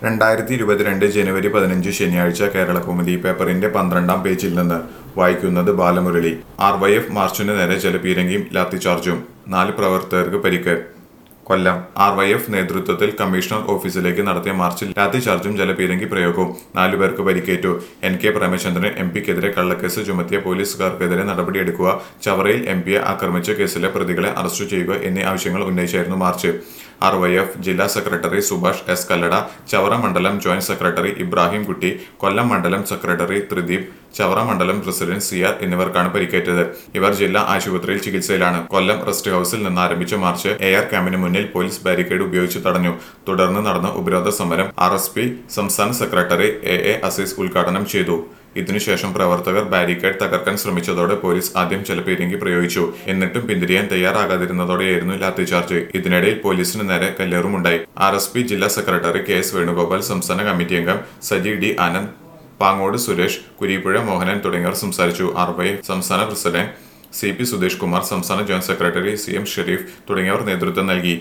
രണ്ടായിരത്തി ഇരുപത്തിരണ്ട് ജനുവരി പതിനഞ്ച് ശനിയാഴ്ച കേരള കൗമുദി പേപ്പറിന്റെ പന്ത്രണ്ടാം പേജിൽ നിന്ന് വായിക്കുന്നത് ബാലമുരളി ആർ വൈ എഫ് മാർച്ചിന് നേരെ ജലപീരങ്കിയും ലാത്തിചാർജും നാല് പ്രവർത്തകർക്ക് പരിക്ക് കൊല്ലം ആർ വൈ എഫ് നേതൃത്വത്തിൽ കമ്മീഷണർ ഓഫീസിലേക്ക് നടത്തിയ മാർച്ചിൽ ലാത്തിചാർജും ജലപീരങ്കി പ്രയോഗവും നാലുപേർക്ക് പരിക്കേറ്റു എൻ കെ പ്രേമചന്ദ്രൻ എം പിക്കെതിരെ കള്ളക്കേസ് ചുമത്തിയ പോലീസുകാർക്കെതിരെ നടപടിയെടുക്കുക ചവറയിൽ എം പിയെ ആക്രമിച്ച കേസിലെ പ്രതികളെ അറസ്റ്റ് ചെയ്യുക എന്നീ ആവശ്യങ്ങൾ ഉന്നയിച്ചായിരുന്നു മാർച്ച് ആർ വൈ എഫ് ജില്ലാ സെക്രട്ടറി സുഭാഷ് എസ് കല്ലട ചവറ മണ്ഡലം ജോയിന്റ് സെക്രട്ടറി ഇബ്രാഹിം കുട്ടി കൊല്ലം മണ്ഡലം സെക്രട്ടറി ത്രിദീപ് ചവറ മണ്ഡലം പ്രസിഡന്റ് സിയാർ എന്നിവർക്കാണ് പരിക്കേറ്റത് ഇവർ ജില്ലാ ആശുപത്രിയിൽ ചികിത്സയിലാണ് കൊല്ലം റെസ്റ്റ് ഹൌസിൽ നിന്ന് ആരംഭിച്ച മാർച്ച് എ ആർ ക്യാമ്പിന് മുന്നിൽ പോലീസ് ബാരിക്കേഡ് ഉപയോഗിച്ച് തടഞ്ഞു തുടർന്ന് നടന്ന ഉപരോധ സമരം ആർ എസ് പി സംസ്ഥാന സെക്രട്ടറി എ എ അസീസ് ഉദ്ഘാടനം ചെയ്തു ഇതിനുശേഷം പ്രവർത്തകർ ബാരിക്കേഡ് തകർക്കാൻ ശ്രമിച്ചതോടെ പോലീസ് ആദ്യം ജലപീരങ്കി പ്രയോഗിച്ചു എന്നിട്ടും പിന്തിരിയാൻ തയ്യാറാകാതിരുന്നതോടെയായിരുന്നു ലാത്തിചാർജ് ഇതിനിടയിൽ പോലീസിന് നേരെ കല്ലേറുമുണ്ടായി ആർ എസ് പി ജില്ലാ സെക്രട്ടറി കെ എസ് വേണുഗോപാൽ സംസ്ഥാന കമ്മിറ്റി അംഗം സജി ഡി ആനന്ദ് പാങ്ങോട് സുരേഷ് കുരീപ്പുഴ മോഹനൻ തുടങ്ങിയവർ സംസാരിച്ചു ആർ വൈ സംസ്ഥാന president C P Sudhesh Kumar സംസ്ഥാന joint secretary C M Sherif തുടങ്ങിയവർ നേതൃത്വം നൽകി